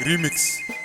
ريميكس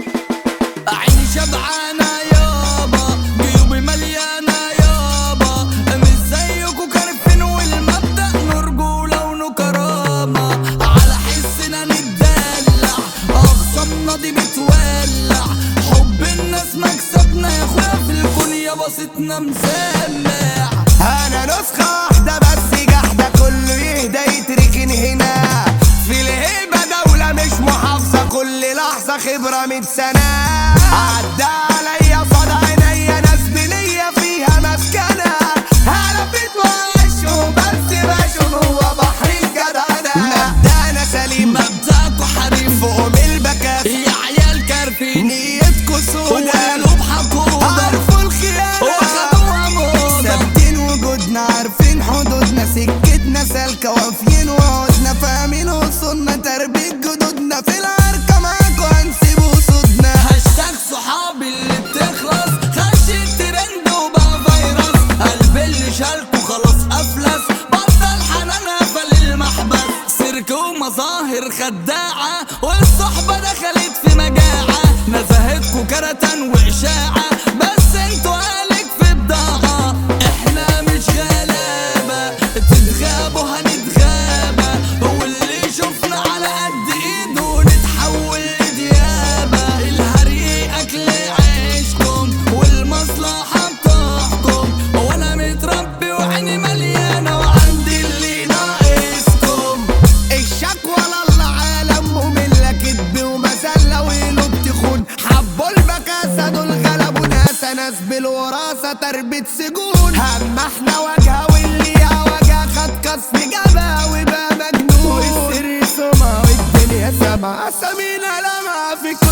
عيني شبعانة يابا جيوبي مليانة يابا مش زيكوا كارفين والمبدأ نرجولة ونكرامة على حسنا نتدلع أخصامنا دي بتولع حب الناس مكسبنا يا اخويا في الكون يا بسيطنا مسمع انا نسخة واحدة بس جحدة كله يهدى يتركن هنا في الهيبة دولة مش محافظة كل لحظة خبرة مية سنة عدى عليا صدى عينيا ناس بنية فيها مسكنة هلفت وعيشهم بس بشوف هو بحر الجدعنة مبدأنا سليم مبدأكوا حريف فوق من البكاء يا عيال كارفين نيتكوا سودا وقلوب حقودة عارفوا الخيانة وخدوها موضة ثابتين وجودنا عارفين حدودنا سكتنا سالكة وافيين وعودنا فاهمين وصولنا تربية جدودنا في العركة معاكوا هنسيب وصودنا هاشتاج صحابي اللي بتخلص خش الترند وبقى فيروس قلب اللي شالكوا خلاص افلس بطل حنان قفل المحبس سيرك ومظاهر خداعة والصحبة دخلت في مجاعة نزهتكوا كرتان وإشاعة بس انتوا قالك في بضاعة احنا مش غلابة تتغابوا هنتغابى واللي شفنا على قد ايده نتحول لديابة الهري اكل عيشكم والمصلحة بتحكم وانا متربي وعيني مليانة وعندي اللي ناقصكم الشكوى لله عالم مملة كدب ومسلة وقلوب تخون حبوا البكاسة دول غلبوا ناس ناس بالوراثة تربية سجون هم احنا واجهة واللي يا واجهة خد كسب جبهة وبقى مجنون والسر سما والدنيا سما اسامينا لمعة في كل